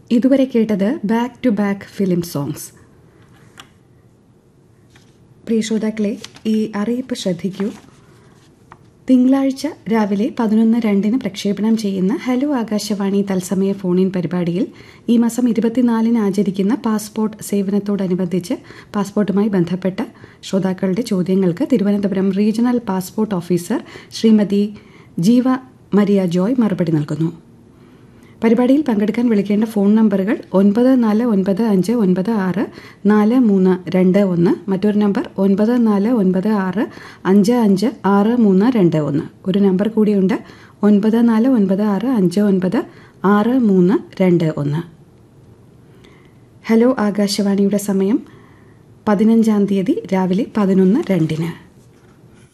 ഇതുവരെ കേട്ടത് back to back film songs പ്രിയ ശ്രോതാക്കളെ ഈ അറിയിപ്പ് ശ്രദ്ധിക്കൂ തിങ്കളാഴ്ച രാവിലെ പതിനൊന്ന് രണ്ടിന് പ്രക്ഷേപണം ചെയ്യുന്ന ഹലോ ആകാശവാണി തത്സമയ ഫോണിൻ പരിപാടിയിൽ ഈ മാസം ഇരുപത്തിനാലിന് ആചരിക്കുന്ന പാസ്പോർട്ട് സേവനത്തോടനുബന്ധിച്ച് പാസ്പോർട്ടുമായി ബന്ധപ്പെട്ട ശ്രോതാക്കളുടെ ചോദ്യങ്ങൾക്ക് Thiruvananthapuram regional passport officer Shrimati Jeeva Maria Joy മറുപടി നൽകുന്നു പരിപാടിയിൽ പങ്കെടുക്കാൻ വിളിക്കേണ്ട ഫോൺ നമ്പറുകൾ ഒൻപത് നാല് ഒൻപത് അഞ്ച് ഒൻപത് ആറ് നാല് മൂന്ന് രണ്ട് ഒന്ന് മറ്റൊരു നമ്പർ ഒൻപത് നാല് ഒൻപത് ആറ് അഞ്ച് അഞ്ച് ആറ് മൂന്ന് രണ്ട് ഒന്ന് ഒരു നമ്പർ കൂടിയുണ്ട് ഒൻപത് നാല് ഒൻപത് ആറ് അഞ്ച് ഒൻപത് ആറ് മൂന്ന് രണ്ട് ഒന്ന് ഹലോ ആകാശവാണിയുടെ സമയം പതിനഞ്ചാം തീയതി രാവിലെ പതിനൊന്ന് രണ്ടിന്